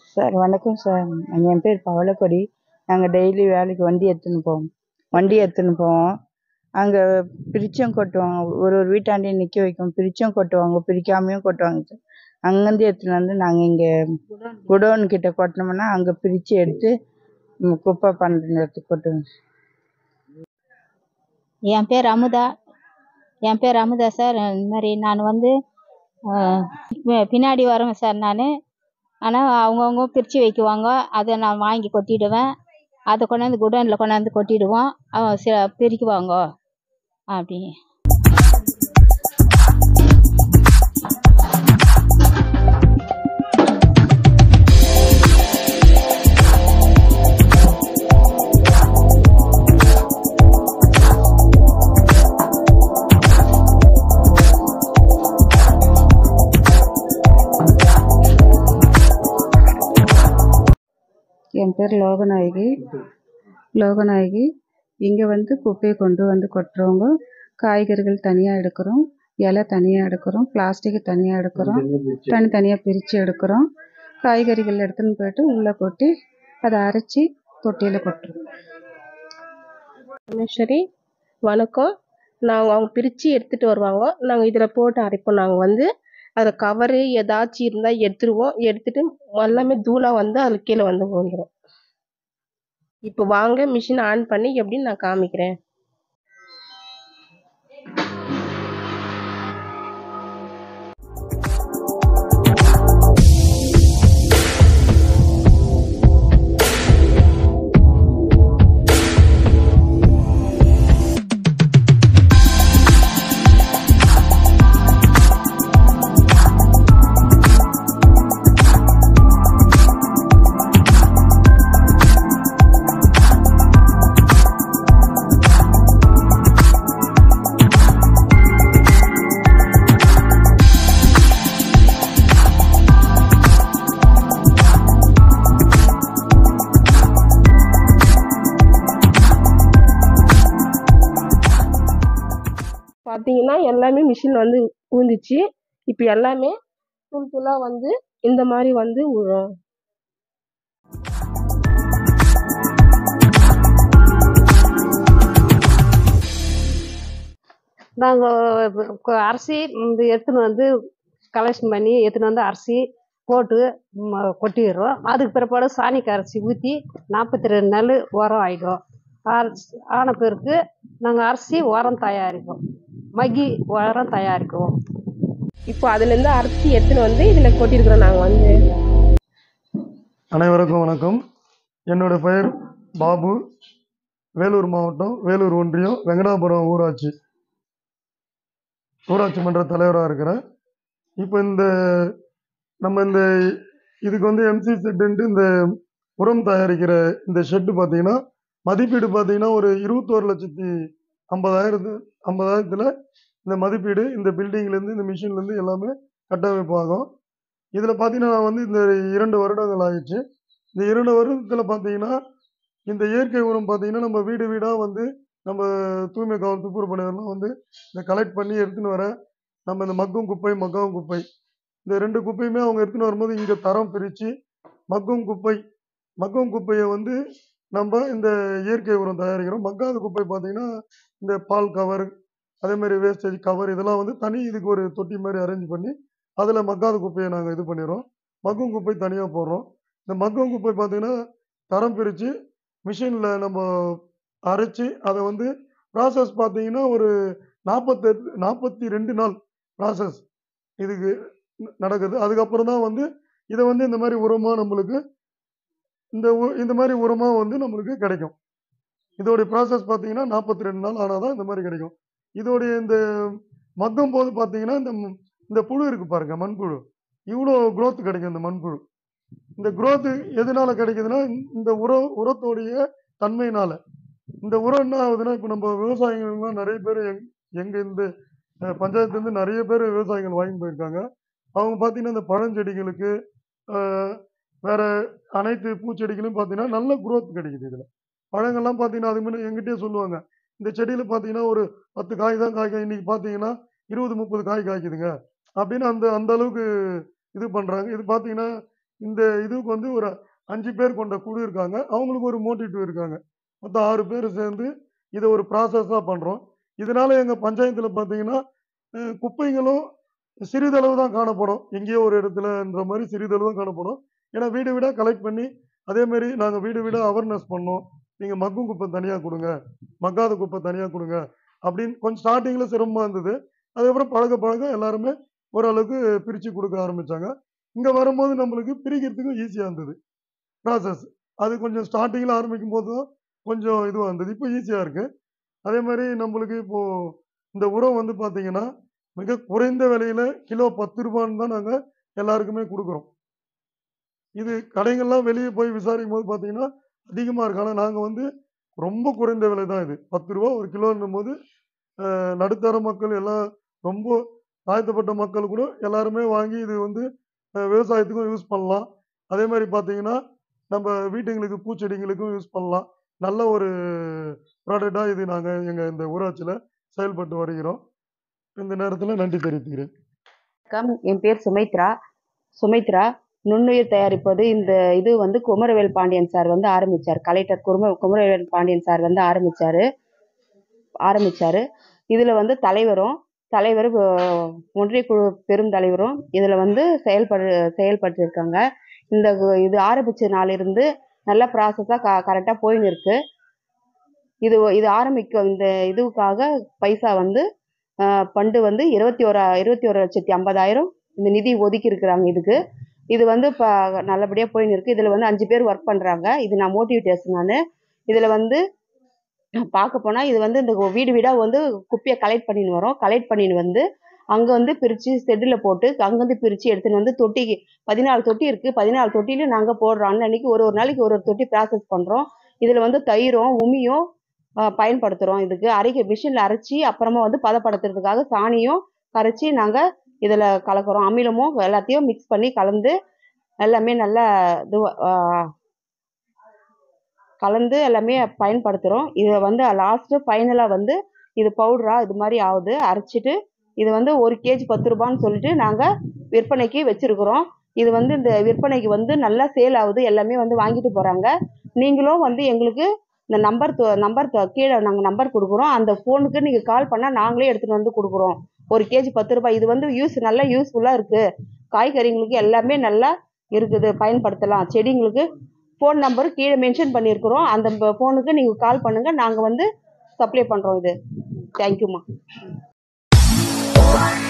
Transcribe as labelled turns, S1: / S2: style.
S1: sir வணக்கம் sir என் பேர் பவளக்கொடி நாங்கள் டெய்லி வேலைக்கு வண்டி எடுத்துன்னு போவோம் வண்டி எடுத்துன்னு போவோம் அங்கே பிரிச்சும் கொட்டுவாங்க ஒரு ஒரு வீட்டாண்டையும் நிற்க வைக்கும் பிரிச்சும் கொட்டுவாங்க பிரிக்காமையும் கொட்டுவாங்க சார் அங்கேருந்து எடுத்துன்னு வந்து நாங்கள் இங்கே குடோன் கிட்ட கொட்டினோம்னா அங்கே பிரித்து எடுத்து ம், குப்பை பண்ணுற இடத்துக்கு கொட்டுவோம்
S2: என் பேர் அமுதா என் பேர் அமுதா சார் இந்த மாதிரி நான் வந்து அஹ், பி- பின்னாடி வரேன் சார் நான் ஆனால் அவங்கவுங்க பிரித்து வைக்குவாங்க அதை நான் வாங்கி கொட்டிடுவேன் அதை கொண்டாந்து குடோனில் கொண்டாந்து கொட்டிடுவோம் அவங்க சில பிரிக்குவாங்க அப்படி
S1: என் பேர் லோகநாயகி லோகநாயகி இங்கே வந்து குப்பையை கொண்டு வந்து கொட்டுறவங்க காய்கறிகள் தனியாக எடுக்கிறோம் இலை தனியாக எடுக்கிறோம் பிளாஸ்டிக் தனியாக எடுக்கிறோம் தனித்தனியாக பிரித்து எடுக்கிறோம் காய்கறிகள் எடுத்துன்னு போயிட்டு உள்ளே கொட்டி அதை அரைச்சி தொட்டியில் கொட்டுறோம்
S3: ரமேஸ்வரி வணக்கம் நாங்கள் அவங்க பிரித்து எடுத்துகிட்டு வருவாங்க நாங்கள் இதில் போட்டு அரைப்போம் நாங்கள் வந்து அதில் கவரு ஏதாச்சும் இருந்தால் எடுத்துருவோம் எடுத்துட்டு எல்லாமே தூளாக வந்து அதில் கீழே வந்து விழுந்துரும் இப்போ வாங்க மிஷின் ஆன் பண்ணி எப்படின்னு நான் காமிக்கிறேன் பார்த்தீங்கன்னா எல்லாமே மிஷின் வந்து ஊந்துச்சு இப்போ எல்லாமே தூள் தூளாக வந்து இந்த மாதிரி வந்து விழும்
S4: நாங்கள் அரிசி இந்த எடுத்துன்னு வந்து கலெக்ஷன் பண்ணி எடுத்துன்னு வந்து அரிசி போட்டு ம- கொட்டிடுறோம் அதுக்கு பிற்பாடு சாணிக்கு அரிசி ஊற்றி நாற்பத்தி ரெண்டு நாள் உரம் ஆகிடும் ஆன பிறகு நாங்கள் அரிசி உரம் தயாரிப்போம் மக்கி உரம் தயாரிக்குவோம்
S3: இப்போ அதுலேருந்து அரிசி எடுத்துன்னு வந்து இதில் கொட்டியிருக்கிறோம் நாங்கள் வந்து
S5: அனைவருக்கும் வணக்கம் என்னோட பெயர் பாபு வேலூர் மாவட்டம் வேலூர் ஒன்றியம் வெங்கடாபுரம் ஊராட்சி ஊராட்சி மன்ற தலைவராக இருக்கிறேன் இப்போ இந்த நம்ம இந்த இதுக்கு வந்து எம்சி செட்டுன்ட்டு இந்த உரம் தயாரிக்கிற இந்த ஷெட்டு பார்த்தீங்கன்னா மதிப்பீடு பார்த்தீங்கன்னா ஒரு இருபத்தோரு லட்சத்தி ஐம்பதாயிரத்து ஐம்பதாயிரத்தில் இந்த மதிப்பீடு இந்த பில்டிங்லேருந்து இந்த மிஷின்லேருந்து எல்லாமே கட்டமைப்பாகும் இதில் பார்த்தீங்கன்னா நான் வந்து இந்த இரண்டு வருடங்கள் ஆயிடுச்சு இந்த இரண்டு வருடத்தில் பார்த்தீங்கன்னா இந்த இயற்கை உரம் பார்த்தீங்கன்னா நம்ம வீடு வீடாக வந்து நம்ம தூய்மை காவல் துப்புரவு பணியாளர்லாம் வந்து இதை கலெக்ட் பண்ணி எடுத்துன்னு வர நம்ம இந்த மக்கும் குப்பை மக்காவும் குப்பை இந்த ரெண்டு குப்பையுமே அவங்க எடுத்துன்னு வரும்போது இங்கே தரம் பிரித்து மக்கும் குப்பை மக்கும் குப்பையை வந்து நம்ம இந்த இயற்கை உரம் தயாரிக்கிறோம் மக்காத குப்பை பார்த்தீங்கன்னா இந்த பால் கவர் அதே மாதிரி வேஸ்டேஜ் கவர் இதெல்லாம் வந்து தனி இதுக்கு ஒரு தொட்டி மாதிரி அரேஞ்ச் பண்ணி அதில் மக்காத குப்பையை நாங்கள் இது பண்ணிடுறோம் மக்கும் குப்பை தனியாக போடுறோம் இந்த மக்கும் குப்பை பார்த்தீங்கன்னா தரம் பிரித்து மிஷினில் நம்ம அரைச்சி அதை வந்து ப்ராசஸ் பார்த்தீங்கன்னா ஒரு நாற்பத்தெட்டு நாற்பத்தி ரெண்டு நாள் ப்ராசஸ் இதுக்கு ந- நடக்குது அதுக்கப்புறம் தான் வந்து இதை வந்து இந்த மாதிரி உரமாக நம்மளுக்கு இந்த உ- இந்த மாதிரி உரமாக வந்து நம்மளுக்கு கிடைக்கும் இதோடைய ப்ராசஸ் பார்த்தீங்கன்னா நாற்பத்தி ரெண்டு நாள் ஆனால் தான் இந்த மாதிரி கிடைக்கும் இதோடைய இந்த மக்கும் போது பார்த்தீங்கன்னா இந்த ம- இந்த புழு இருக்கு பாருங்க மண்புழு இவ்வளோ growth கிடைக்கும் இந்த மண்புழு இந்த growth எதனால கிடைக்குதுன்னா இந்த உரம் உரத்தோடைய தன்மையினால இந்த உரம் என்ன ஆகுதுன்னா இப்போ நம்ம விவசாயிகள்லாம் நிறைய பேர் எங் எங்க இந்த அஹ், பஞ்சாயத்துலேருந்து நிறைய பேர் விவசாயிகள் வாங்கி போயிருக்காங்க அவங்க பார்த்தீங்கன்னா இந்த பழஞ்செடிகளுக்கு அஹ், வேற அனைத்து பூச்செடிகளும் பார்த்தீங்கன்னா நல்ல growth கிடைக்குது இதில் பழங்கள்லாம் பார்த்தீங்கன்னா அதுக்கு முன்னாடி எங்கிட்டே சொல்லுவாங்க இந்த செடியில் பார்த்தீங்கன்னா ஒரு பத்து காய் தான் காய்க்கும் இன்னைக்கு பார்த்தீங்கன்னா இருபது முப்பது காய் காய்க்குதுங்க அப்படின்னு அந்த அந்த அளவுக்கு இது பண்ணுறாங்க இது பார்த்தீங்கன்னா இந்த இதுக்கு வந்து ஒரு அஞ்சு பேர் கொண்ட குழு இருக்காங்க அவங்களுக்கு ஒரு மோட்டிவ் இருக்காங்க மொத்தம் ஆறு பேர் சேர்ந்து இதை ஒரு ப்ராசஸாக பண்ணுறோம் இதனால எங்கள் பஞ்சாயத்தில் பார்த்தீங்கன்னா அஹ், குப்பைகளும் சிறிதளவு தான் காணப்படும் எங்கேயோ ஒரு இடத்துலன்ற மாதிரி சிறிதளவு தான் காணப்படும் ஏன்னா வீடு வீடாக கலெக்ட் பண்ணி அதே மாதிரி நாங்கள் வீடு வீடாக அவேர்னஸ் பண்ணோம் நீங்கள் மக்கும் குப்பை தனியாக கொடுங்க மக்காத குப்பை தனியாக கொடுங்க அப்படின்னு கொஞ்சம் ஸ்டார்டிங்கில் சிரமமாக இருந்தது அதுக்கப்புறம் பழக பழக எல்லாருமே ஓரளவுக்கு பிரித்து கொடுக்க ஆரம்பித்தாங்க இங்கே வரும்போது நம்மளுக்கு பிரிக்கிறதுக்கும் ஈஸியாக இருந்தது ப்ராசஸ் அது கொஞ்சம் ஸ்டார்டிங்கில் ஆரம்பிக்கும் போது தான் கொஞ்சம் இதுவாக இருந்தது இப்போ ஈஸியாக இருக்குது அதே மாதிரி நம்மளுக்கு இப்போது இந்த உரம் வந்து பார்த்தீங்கன்னா மிக குறைந்த விலையில் கிலோ பத்து ரூபான்னு தான் நாங்கள் எல்லாருக்குமே கொடுக்குறோம் இது கடைகள்லாம் வெளியே போய் விசாரிக்கும் போது பார்த்தீங்கன்னா அதிகமாக இருக்கு ஆனால் நாங்கள் வந்து ரொம்ப குறைந்த விலை தான் இது பத்து ரூபா ஒரு கிலோன்னும் போது அஹ், நடுத்தர மக்கள் எல்லாம் ரொம்ப தாழ்த்தப்பட்ட மக்கள் கூட எல்லாருமே வாங்கி இது வந்து அஹ், விவசாயத்துக்கும் யூஸ் பண்ணலாம் அதே மாதிரி பார்த்தீங்கன்னா நம்ம வீட்டுங்களுக்கு பூச்செடிங்களுக்கும் யூஸ் பண்ணலாம் நல்ல ஒரு ப்ராடக்டாக இது நாங்கள் எங்கள் இந்த ஊராட்சியில் செயல்பட்டு வருகிறோம் இந்த நேரத்தில் நன்றி தெரிவித்துக்கிறேன்
S6: வணக்கம் என் பேர் சுமைத்ரா சுமைத்ரா நுண்ணுயிர் தயாரிப்பது இந்த இது வந்து குமரவேல் பாண்டியன் சார் வந்து ஆரம்பிச்சார் கலெக்டர் குமர குமரவேல் பாண்டியன் சார் வந்து ஆரம்பிச்சாரு ஆரம்பிச்சாரு இதில் வந்து தலைவரும் தலைவர் அஹ், ஒன்றிய குழு பெருந்தலைவரும் இதில் வந்து செயல்படு செயல்பட்டுருக்காங்க இந்த இது ஆரம்பிச்ச நாளிலிருந்து நல்ல ப்ராசஸாக க கரெக்டாக போயின்னு இருக்கு இது இது ஆரம்பிக்க இந்த இதுக்காக பைசா வந்து அஹ், ஃபண்டு வந்து இருபத்தி ஓரா இருபத்தி ஒரு லட்சத்தி ஐம்பதாயிரம் இந்த நிதி ஒதுக்கி இருக்கிறாங்க இதுக்கு இது வந்து இப்போ நல்லபடியாக போயின்னு இருக்கு இதில் வந்து அஞ்சு பேர் ஒர்க் பண்ணுறாங்க இது நான் மோட்டிவேட்டர்ஸ் நான் இதில் வந்து பார்க்க போனால் இது வந்து இந்த வீடு வீடாக வந்து குப்பையை கலெக்ட் பண்ணின்னு வரோம் கலெக்ட் பண்ணின்னு வந்து அங்கே வந்து பிரித்து செட்டில் போட்டு அங்கேருந்து பிரித்து எடுத்துன்னு வந்து தொட்டிக்கு பதினாலு தொட்டி இருக்குது பதினாலு தொட்டிலையும் நாங்கள் போடுறோம் அன்னன்னைக்கு ஒரு ஒரு நாளைக்கு ஒரு ஒரு தொட்டி ப்ராசஸ் பண்ணுறோம் இதில் வந்து தயிரும் உமியும் ஆஹ், பயன்படுத்துகிறோம் இதுக்கு அரைக்க மிஷினில் அரைச்சி அப்புறமா வந்து பதப்படுத்துறதுக்காக சாணியும் கரைச்சி நாங்கள் இதில் கலக்கிறோம் அமிலமும் எல்லாத்தையும் மிக்ஸ் பண்ணி கலந்து எல்லாமே நல்லா இது கலந்து எல்லாமே பயன்படுத்துகிறோம் இதை வந்து லாஸ்ட்டு ஃபைனலாக வந்து இது பவுடரா இது மாதிரி ஆகுது அரைச்சிட்டு இது வந்து ஒரு கேஜி பத்து ரூபான்னு சொல்லிட்டு நாங்கள் விற்பனைக்கு வச்சுருக்குறோம் இது வந்து இந்த விற்பனைக்கு வந்து நல்லா சேல் ஆகுது எல்லாமே வந்து வாங்கிட்டு போகிறாங்க நீங்களும் வந்து எங்களுக்கு இந்த நம்பர் நம்பர் கீழே நாங்கள் நம்பர் கொடுக்குறோம் அந்த ஃபோனுக்கு நீங்கள் கால் பண்ணால் நாங்களே எடுத்துகிட்டு வந்து கொடுக்குறோம் ஒரு கேஜி பத்து ரூபாய் இது வந்து யூஸ் நல்லா யூஸ்ஃபுல்லாக இருக்குது காய்கறிங்களுக்கு எல்லாமே நல்லா இருக்குது பயன்படுத்தலாம் செடிங்களுக்கு ஃபோன் நம்பர் கீழே மென்ஷன் பண்ணியிருக்கிறோம் அந்த ஃபோனுக்கு நீங்கள் கால் பண்ணுங்கள் நாங்கள் வந்து சப்ளை பண்ணுறோம் இது தேங்க்யூம்மா